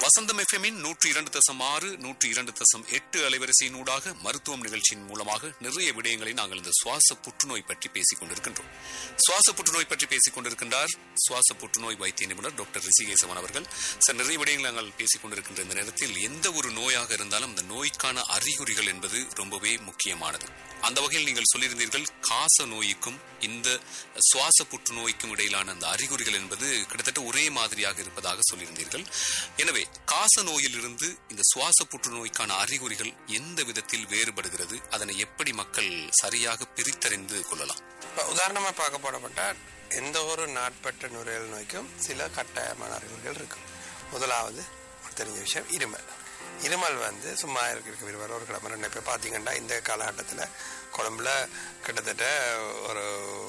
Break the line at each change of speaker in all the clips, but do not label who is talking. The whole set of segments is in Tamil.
வசந்தம் எஃப்எம்மின் நூற்றி இரண்டு தசம் ஆறு நூற்றி இரண்டு தசம் எட்டு அலைவரிசையினூடாக மருத்துவம் நிகழ்ச்சியின் மூலமாக நிறைய விடயங்களை நாங்கள் இந்த சுவாச புற்றுநோய் பற்றி பேசிக் கொண்டிருக்கின்றோம் சுவாச புற்றுநோய் பற்றி பேசிக் கொண்டிருக்கின்றார் சுவாச புற்றுநோய் வைத்திய நிபுணர் டாக்டர் ரிஷிகேசவன் அவர்கள் சார் நிறைய விடயங்களை நாங்கள் பேசிக் கொண்டிருக்கின்ற இந்த நேரத்தில் எந்த ஒரு நோயாக இருந்தாலும் அந்த நோய்க்கான அறிகுறிகள் என்பது ரொம்பவே முக்கியமானது அந்த வகையில் நீங்கள் சொல்லியிருந்தீர்கள் காச நோய்க்கும் இந்த சுவாச புற்றுநோய்க்கும் இடையிலான அந்த அறிகுறிகள் என்பது கிட்டத்தட்ட ஒரே மாதிரியாக இருப்பதாக சொல்லியிருந்தீர்கள் எனவே காச நோயிலிருந்து இந்த சுவாச புற்றுநோய்க்கான அறிகுறிகள் எந்த விதத்தில் வேறுபடுகிறது அதனை எப்படி மக்கள் சரியாக பிரித்தறிந்து கொள்ளலாம்
இப்போ உதாரணமாக பார்க்க போடப்பட்டால் எந்த ஒரு நாட்பட்ட நுரையீரல் நோய்க்கும் சில கட்டாயமான அறிகுறிகள் இருக்கும் முதலாவது உங்களுக்கு தெரிஞ்ச விஷயம் இருமல் இருமல் வந்து சும்மா இருக்க இருமல் ஒரு கிழமை ரெண்டு இப்போ பார்த்தீங்கன்னா இந்த காலகட்டத்தில் குழம்புல கிட்டத்தட்ட ஒரு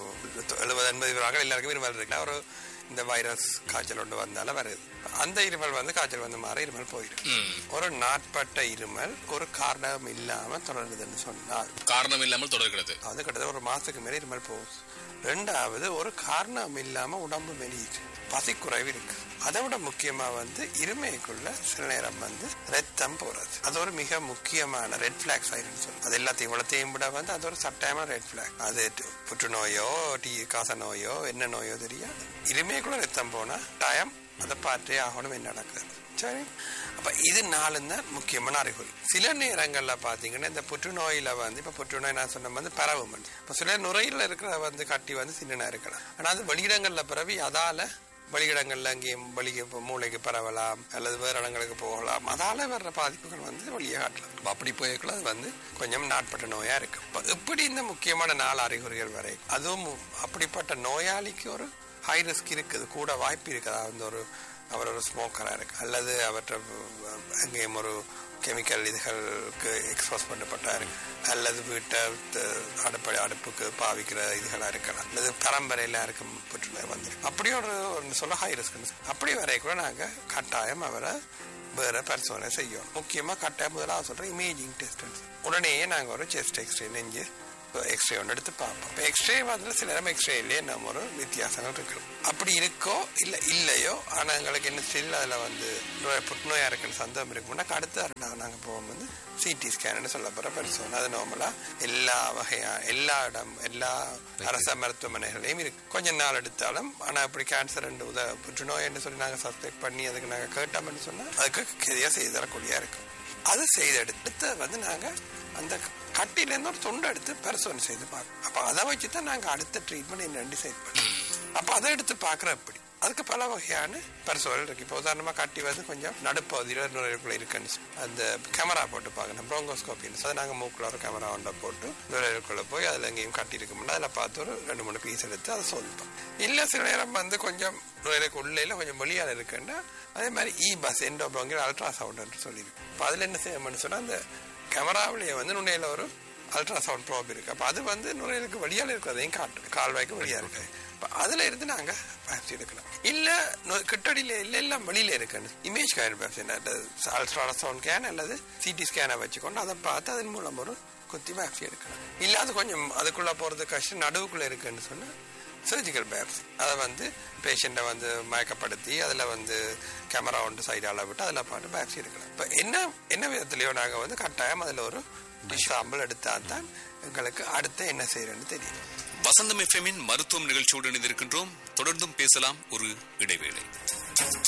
எழுபது எண்பது பேராக எல்லாருக்கும் இருமல் இருக்குன்னா ஒரு இந்த வைரஸ் காய்ச்சல் ஒன்று வந்தாலும் வருது அந்த இருமல் வந்து காய்ச்சல் வந்து மாற இருமல் போயிடும் ஒரு நாட்பட்ட இருமல் ஒரு காரணம் இல்லாமல் தொடருதுன்னு சொன்னால்
காரணம் இல்லாமல் தொடர்கிறது
அது கிட்டத்தட்ட ஒரு மாசத்துக்கு மேலே இருமல் போகும் ரெண்டாவது ஒரு காரணம் இல்லாம உடம்பு மெலியுது பசிக்குறைவு இருக்கு அதை விட முக்கியமா வந்து இருமைக்குள்ள சில நேரம் வந்து ரத்தம் போறது அது ஒரு மிக முக்கியமான ரெட் பிளாக் சைடுன்னு சொல்லு அது எல்லாத்தையும் இவ்வளத்தையும் விட வந்து அது ஒரு சட்டமான ரெட் பிளாக் அது டு- புற்றுநோயோ டீ காச நோயோ என்ன நோயோ தெரியாது இருமைக்குள்ள ரத்தம் போனா டயம் அதை பார்த்தே ஆகணும் என்ன நடக்குது சரி அப்ப இது நாலும் தான் முக்கியமான அறிகுறி சில நேரங்கள்ல பாத்தீங்கன்னா இந்த புற்றுநோயில வந்து இப்ப புற்றுநோய் நான் சொன்ன வந்து பரவும் இப்ப சில நுரையில இருக்கிற வந்து கட்டி வந்து சின்னனா இருக்கலாம் ஆனா அது வெளியிடங்கள்ல பரவி அதால வெளியிடங்கள்ல அங்கேயும் வெளி இப்ப மூளைக்கு பரவலாம் அல்லது வேற இடங்களுக்கு போகலாம் அதால வர்ற பாதிப்புகள் வந்து வெளியே காட்டலாம் அப்ப அப்படி போய்க்குள்ள அது வந்து கொஞ்சம் நாட்பட்ட நோயா இருக்கு இப்ப இப்படி இந்த முக்கியமான நாலு அறிகுறிகள் வரை அதுவும் அப்படிப்பட்ட நோயாளிக்கு ஒரு ஹை ரிஸ்க் இருக்குது கூட வாய்ப்பு இருக்குது அதாவது ஒரு அவர் ஒரு ஸ்மோக்கராக இருக்கு அல்லது அவற்றை எங்கேயும் ஒரு கெமிக்கல் இதுகளுக்கு எக்ஸ்போஸ் பண்ணப்பட்டாரு அல்லது வீட்டை த- அடுப்பு அடுப்புக்கு பாவிக்கிற இதுகளாக இருக்கலாம் அல்லது பரம்பரையில் இருக்கும் புற்றுநோய் வந்து அப்படி ஒரு ஒன்று சொல்ல ஹை ரிஸ்க் அப்படி வரை கூட நாங்கள் கட்டாயம் அவரை வேற பரிசோதனை செய்யும் முக்கியமாக கட்டாயம் முதலாக சொல்கிறேன் இமேஜிங் டெஸ்ட் உடனே நாங்கள் ஒரு செஸ்ட் எக்ஸ்ரே நெஞ்சு எக்ஸ்ரே ஒன்று எடுத்து பார்ப்போம் இப்போ எக்ஸ்ரே வந்து சில நேரம் எக்ஸ்ரேலேயே நம்ம ஒரு வித்தியாசங்கள் இருக்கு அப்படி இருக்கோ இல்லை இல்லையோ ஆனால் எங்களுக்கு என்ன ஸ்டில் அதில் வந்து நோய் புற்றுநோயாக இருக்குன்னு சந்தேகம் இருக்கும்னா அடுத்த நாங்கள் நாங்கள் போகும் வந்து சிடி ஸ்கேன்னு சொல்ல போகிற பரிசோதனை அது நார்மலாக எல்லா வகையா எல்லா இடம் எல்லா அரச மருத்துவமனைகளையும் இருக்கு கொஞ்ச நாள் எடுத்தாலும் ஆனால் இப்படி கேன்சர் ரெண்டு உத புற்றுநோய்ன்னு சொல்லி நாங்கள் சஸ்பெக்ட் பண்ணி அதுக்கு நாங்கள் கேட்டோம்னு சொன்னால் அதுக்கு கெதியாக செய்து தரக்கூடியதாக இருக்கும் அது செய்தெடுத்து வந்து நாங்கள் அந்த கட்டிலேருந்து ஒரு துண்டை எடுத்து பரிசோதனை செய்து பார்க்கணும் அப்போ அதை வச்சு தான் நாங்கள் அடுத்த ட்ரீட்மெண்ட் என்னன்னு டிசைட் பண்ணுவோம் அப்போ அதை எடுத்து பார்க்குற எப்படி அதுக்கு பல வகையான பரிசோதனை இருக்கு இப்போ உதாரணமாக கட்டி வந்து கொஞ்சம் நடுப்பகுதியில் நுரையீரலுக்குள்ள இருக்குன்னு சொல்லி அந்த கேமரா போட்டு பார்க்கணும் ப்ரோங்கோஸ்கோப்பின்னு அதை நாங்கள் மூக்கில் ஒரு கேமரா ஒன்றை போட்டு நுரையீரலுக்குள்ள போய் அதில் எங்கேயும் கட்டி இருக்கும்னா அதில் பார்த்து ஒரு ரெண்டு மூணு பீஸ் எடுத்து அதை சோதிப்போம் இல்லை சில நேரம் வந்து கொஞ்சம் நுரையீரலுக்கு உள்ளே கொஞ்சம் வெளியால் இருக்குன்னா அதே மாதிரி இ பஸ் எண்டோப்ரோங்கிற அல்ட்ரா சவுண்டுன்னு சொல்லியிருக்கு இப்போ அதில் என்ன செய்யணும்னு சொன்னால் அந்த கேமராவிலேயே வந்து நுண்ணையில் ஒரு அல்ட்ராசவுண்ட் ப்ரோப் இருக்கு அப்போ அது வந்து நுரையீரலுக்கு வெளியால் இருக்கிறதையும் காட்டு கால்வாய்க்கு வெளியாக இருக்கு இப்போ அதில் இருந்து நாங்கள் பேப்சி எடுக்கலாம் இல்லை கிட்டடியில் இல்லை எல்லாம் வெளியில் இருக்குன்னு image scan biopsy ultrasound scan அல்லது சிடி ஸ்கேனை வச்சுக்கொண்டு அதை பார்த்து அதன் மூலம் ஒரு குத்தி பேப்சி எடுக்கலாம் இல்லை அது கொஞ்சம் அதுக்குள்ளே போகிறது கஷ்டம் நடுவுக்குள்ளே இருக்குன்னு சொன்னால் சர்ஜிக்கல் பேப்சி அதை வந்து பேஷண்ட்டை வந்து மயக்கப்படுத்தி அதில் வந்து கேமரா ஒன்று சைடால் விட்டு அதில் பாட்டு பேப்சி எடுக்கலாம் இப்போ என்ன என்ன விதத்துலையோ நாங்கள் வந்து கட்டாயம் அதில் ஒரு சாம்பிள் எடுத்தால் தான் எங்களுக்கு அடுத்து என்ன செய்யறேன்னு தெரியும்
வசந்தம் எஃப்எம்மின் மருத்துவம் நிகழ்ச்சியோடு இணைந்திருக்கின்றோம் தொடர்ந்தும் பேசலாம் ஒரு இடைவேளை